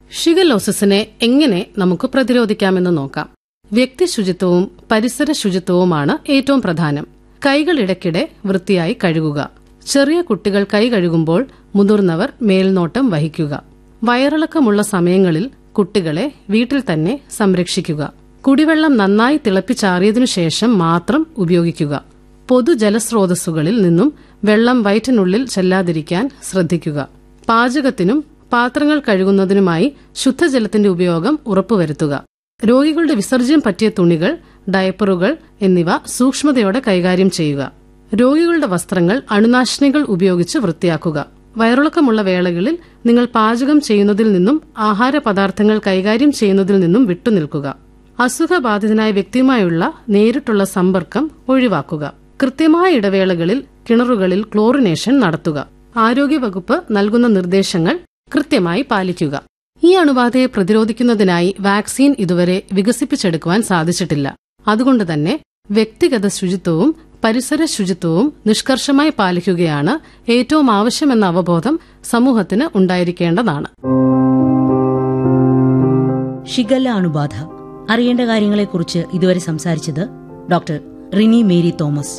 ഷിഗലോസിസിനെ എങ്ങനെ നമുക്ക് പ്രതിരോധിക്കാമെന്ന് നോക്കാം വ്യക്തി ശുചിത്വവും പരിസര ശുചിത്വവുമാണ് ഏറ്റവും പ്രധാനം കൈകൾ ഇടയ്ക്കിടെ വൃത്തിയായി കഴുകുക ചെറിയ കുട്ടികൾ കൈ കഴുകുമ്പോൾ മുതിർന്നവർ മേൽനോട്ടം വഹിക്കുക വയറിളക്കമുള്ള സമയങ്ങളിൽ കുട്ടികളെ വീട്ടിൽ തന്നെ സംരക്ഷിക്കുക കുടിവെള്ളം നന്നായി തിളപ്പിച്ചാറിയതിനു ശേഷം മാത്രം ഉപയോഗിക്കുക പൊതുജലസ്രോതസ്സുകളിൽ നിന്നും വെള്ളം വയറ്റിനുള്ളിൽ ചെല്ലാതിരിക്കാൻ ശ്രദ്ധിക്കുക പാചകത്തിനും പാത്രങ്ങൾ കഴുകുന്നതിനുമായി ശുദ്ധജലത്തിന്റെ ഉപയോഗം ഉറപ്പുവരുത്തുക രോഗികളുടെ വിസർജ്യം പറ്റിയ തുണികൾ ഡയപ്പറുകൾ എന്നിവ സൂക്ഷ്മതയോടെ കൈകാര്യം ചെയ്യുക രോഗികളുടെ വസ്ത്രങ്ങൾ അണുനാശിനികൾ ഉപയോഗിച്ച് വൃത്തിയാക്കുക വയറിളക്കമുള്ള വേളകളിൽ നിങ്ങൾ പാചകം ചെയ്യുന്നതിൽ നിന്നും ആഹാര പദാർത്ഥങ്ങൾ കൈകാര്യം ചെയ്യുന്നതിൽ നിന്നും വിട്ടുനിൽക്കുക അസുഖബാധിതനായ വ്യക്തിയുമായുള്ള നേരിട്ടുള്ള സമ്പർക്കം ഒഴിവാക്കുക കൃത്യമായ ഇടവേളകളിൽ കിണറുകളിൽ ക്ലോറിനേഷൻ നടത്തുക ആരോഗ്യവകുപ്പ് നൽകുന്ന നിർദ്ദേശങ്ങൾ കൃത്യമായി പാലിക്കുക ഈ അണുബാധയെ പ്രതിരോധിക്കുന്നതിനായി വാക്സിൻ ഇതുവരെ വികസിപ്പിച്ചെടുക്കുവാൻ സാധിച്ചിട്ടില്ല അതുകൊണ്ട് തന്നെ വ്യക്തിഗത ശുചിത്വവും പരിസര ശുചിത്വവും നിഷ്കർഷമായി പാലിക്കുകയാണ് ഏറ്റവും ആവശ്യമെന്ന അവബോധം സമൂഹത്തിന് ഉണ്ടായിരിക്കേണ്ടതാണ് ഷിഗല്ല അണുബാധ അറിയേണ്ട കാര്യങ്ങളെക്കുറിച്ച് ഇതുവരെ സംസാരിച്ചത് ഡോക്ടർ റിനി മേരി തോമസ്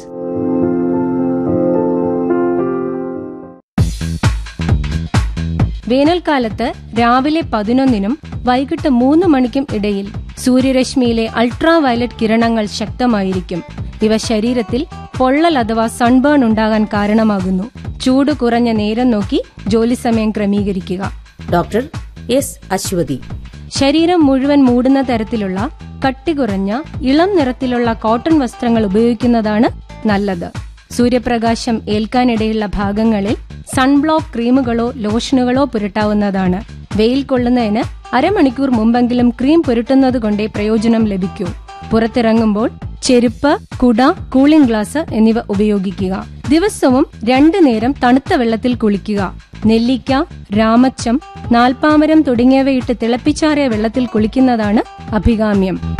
വേനൽക്കാലത്ത് രാവിലെ പതിനൊന്നിനും വൈകിട്ട് മൂന്ന് മണിക്കും ഇടയിൽ സൂര്യരശ്മിയിലെ അൾട്രാ വയലറ്റ് കിരണങ്ങൾ ശക്തമായിരിക്കും ഇവ ശരീരത്തിൽ പൊള്ളൽ അഥവാ സൺബേൺ ഉണ്ടാകാൻ കാരണമാകുന്നു ചൂട് കുറഞ്ഞ നേരം നോക്കി ജോലി സമയം ക്രമീകരിക്കുക ഡോക്ടർ എസ് അശ്വതി ശരീരം മുഴുവൻ മൂടുന്ന തരത്തിലുള്ള കട്ടി കുറഞ്ഞ ഇളം നിറത്തിലുള്ള കോട്ടൺ വസ്ത്രങ്ങൾ ഉപയോഗിക്കുന്നതാണ് നല്ലത് സൂര്യപ്രകാശം ഏൽക്കാനിടയുള്ള ഭാഗങ്ങളിൽ സൺബ്ലോക്ക് ക്രീമുകളോ ലോഷനുകളോ പുരട്ടാവുന്നതാണ് വെയിൽ കൊള്ളുന്നതിന് അരമണിക്കൂർ മുമ്പെങ്കിലും ക്രീം പുരട്ടുന്നത് കൊണ്ടേ പ്രയോജനം ലഭിക്കൂ പുറത്തിറങ്ങുമ്പോൾ ചെരുപ്പ് കുട കൂളിംഗ് ഗ്ലാസ് എന്നിവ ഉപയോഗിക്കുക ദിവസവും രണ്ടു നേരം തണുത്ത വെള്ളത്തിൽ കുളിക്കുക നെല്ലിക്ക രാമച്ചം നാൽപ്പാമരം തുടങ്ങിയവയിട്ട് തിളപ്പിച്ചാറിയ വെള്ളത്തിൽ കുളിക്കുന്നതാണ് അഭികാമ്യം